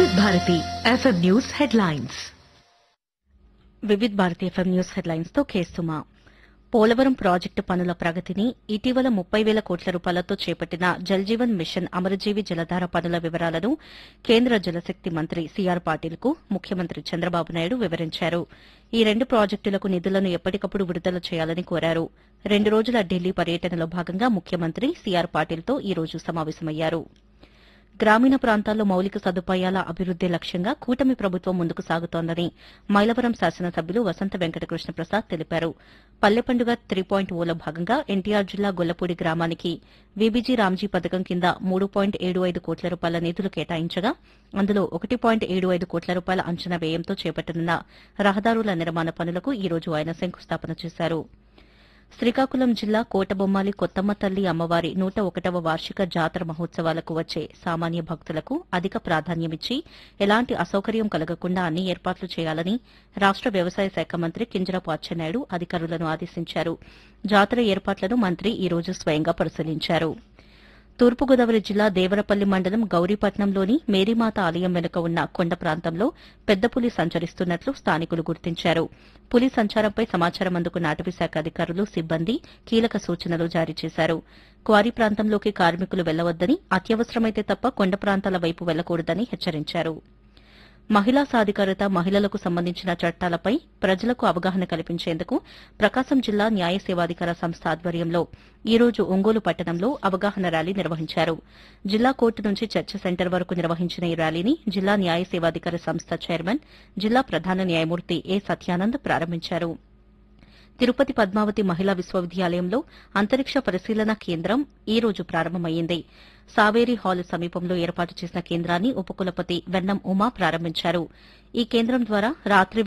Vividh Bharati FM news headlines Vividh Bharati FM news headlines తో కేసుమా Polavaram project పనుల ప్రగతిని ఇటీవల ముప్పై వేల కోట్ల రూపాయలతో చేపట్టిన జల్జీవన్ మిషన్ అమరజీవి జలధార పనుల వివరాలను కేంద్ర జలశక్తి మంత్రి సీఆర్ పాటిల్ కు ముఖ్యమంత్రి చంద్రబాబు నాయుడు వివరించారు ఈ రెండు ప్రాజెక్టులకు నిధులను ఎప్పటికప్పుడు విడుదల చేయాలని కోరారు రెండు రోజుల ఢిల్లీ పర్యటనలో భాగంగా ముఖ్యమంత్రి సీఆర్ పాటిల్తో ఈ రోజు సమావేశమయ్యారు గ్రామీణ ప్రాంతాల్లో మౌలిక సదుపాయాల అభివృద్ది లక్ష్యంగా కూటమి ప్రభుత్వం ముందుకు సాగుతోందని మైలవరం శాసనసభ్యులు వసంత వెంకటకృష్ణ ప్రసాద్ తెలిపారు పల్లె పండుగ త్రీ పాయింట్ ఓలో భాగంగా ఎన్టీఆర్ జిల్లా గొల్లపూడి గ్రామానికి వీబీజీ రామ్జీ పథకం కింద మూడు పాయింట్ ఏడు ఐదు కోట్ల రూపాయల నిధులు కేటాయించగా అందులో ఒకటి పాయింట్ ఏడు ఐదు కోట్ల రూపాయల అంచనా వ్యయంతో చేపట్టనున్న రహదారుల నిర్మాణ పనులకు ఈ రోజు ఆయన శంకుస్థాపన చేశారు శ్రీకాకుళం జిల్లా కోటబొమ్మాలి కొత్తమ్మ తల్లి అమ్మవారి నూట ఒకటవ వార్షిక జాతర మహోత్సవాలకు వచ్చే సామాన్య భక్తులకు అధిక ప్రాధాన్యమిచ్చి ఎలాంటి అసౌకర్యం కలగకుండా అన్ని ఏర్పాట్లు చేయాలని రాష్ట వ్యవసాయ శాఖ మంత్రి కింజరాపు అచ్చెన్నాయుడు అధికారులను ఆదేశించారు జాతర ఏర్పాట్లను మంత్రి ఈ రోజు స్వయంగా పరిశీలించారు తూర్పుగోదావరి జిల్లా దేవరపల్లి మండలం గౌరీపట్నంలోని మేరీమాత ఆలయం వెనుక ఉన్న కొండ ప్రాంతంలో పెద్ద పులి సంచరిస్తున్నట్లు స్థానికులు గుర్తించారు పులి సంచారంపై సమాచారం అందుకున్న అటవీశాఖ అధికారులు సిబ్బంది కీలక సూచనలు జారీ చేశారు క్వారీ ప్రాంతంలోకి కార్మికులు వెళ్లవద్దని అత్యవసరమైతే తప్ప కొండ ప్రాంతాల వైపు వెళ్లకూడదని హెచ్చరించారు మహిళా సాధికారత మహిళలకు సంబంధించిన చట్టాలపై ప్రజలకు అవగాహన కల్పించేందుకు ప్రకాశం జిల్లా న్యాయ సేవాధికార సంస్థ ఆధ్వర్యంలో ఈ రోజు ఒంగోలు పట్టణంలో అవగాహన ర్యాలీ నిర్వహించారు జిల్లా కోర్టు నుంచి చర్చ సెంటర్ వరకు నిర్వహించిన ఈ ర్యాలీని జిల్లా న్యాయ సేవాధికార సంస్థ చైర్మన్ జిల్లా ప్రధాన న్యాయమూర్తి ఏ సత్యానంద్ ప్రారంభించారు తిరుపతి పద్మావతి మహిళా విశ్వవిద్యాలయంలో అంతరిక్ష పరిశీలన కేంద్రం ఈ రోజు ప్రారంభమైంది సావేరి హాల్ సమీపంలో ఏర్పాటు చేసిన కేంద్రాన్ని ఉపకులపతి వెన్నం ఉమా ప్రారంభించారు ఈ కేంద్రం ద్వారా రాత్రి